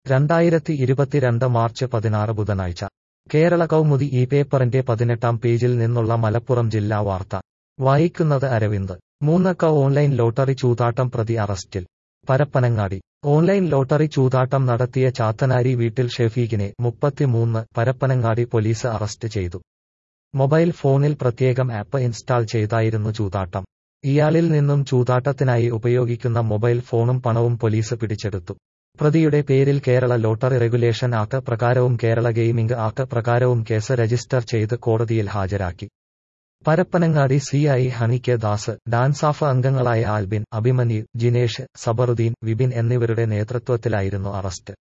രണ്ടായിരത്തി ഇരുപത്തിരണ്ട് മാർച്ച് പതിനാറ് ബുധനാഴ്ച കേരള കൗമുദി ഈ പേപ്പറിന്റെ പതിനെട്ടാം പേജിൽ നിന്നുള്ള മലപ്പുറം ജില്ലാ വാർത്ത വായിക്കുന്നത് അരവിന്ദ് മൂന്നക്ക ഓൺലൈൻ ലോട്ടറി ചൂതാട്ടം പ്രതി അറസ്റ്റിൽ പരപ്പനങ്ങാടി ഓൺലൈൻ ലോട്ടറി ചൂതാട്ടം നടത്തിയ ചാത്തനാരി വീട്ടിൽ ഷെഫീഖിനെ മുപ്പത്തിമൂന്ന് പരപ്പനങ്ങാടി പോലീസ് അറസ്റ്റ് ചെയ്തു മൊബൈൽ ഫോണിൽ പ്രത്യേകം ആപ്പ് ഇൻസ്റ്റാൾ ചെയ്തായിരുന്നു ചൂതാട്ടം ഇയാളിൽ നിന്നും ചൂതാട്ടത്തിനായി ഉപയോഗിക്കുന്ന മൊബൈൽ ഫോണും പണവും പോലീസ് പിടിച്ചെടുത്തു പ്രതിയുടെ പേരിൽ കേരള ലോട്ടറി റെഗുലേഷൻ ആക്ട് പ്രകാരവും കേരള ഗെയിമിംഗ് ആക്ട് പ്രകാരവും കേസ് രജിസ്റ്റർ ചെയ്ത് കോടതിയിൽ ഹാജരാക്കി പരപ്പനങ്ങാടി സി ഐ ഹണിക്ക് ദാസ് ഡാൻസാഫ് അംഗങ്ങളായ ആൽബിൻ അഭിമന്യു ജിനേഷ് സബറുദ്ദീൻ വിപിൻ എന്നിവരുടെ നേതൃത്വത്തിലായിരുന്നു അറസ്റ്റ്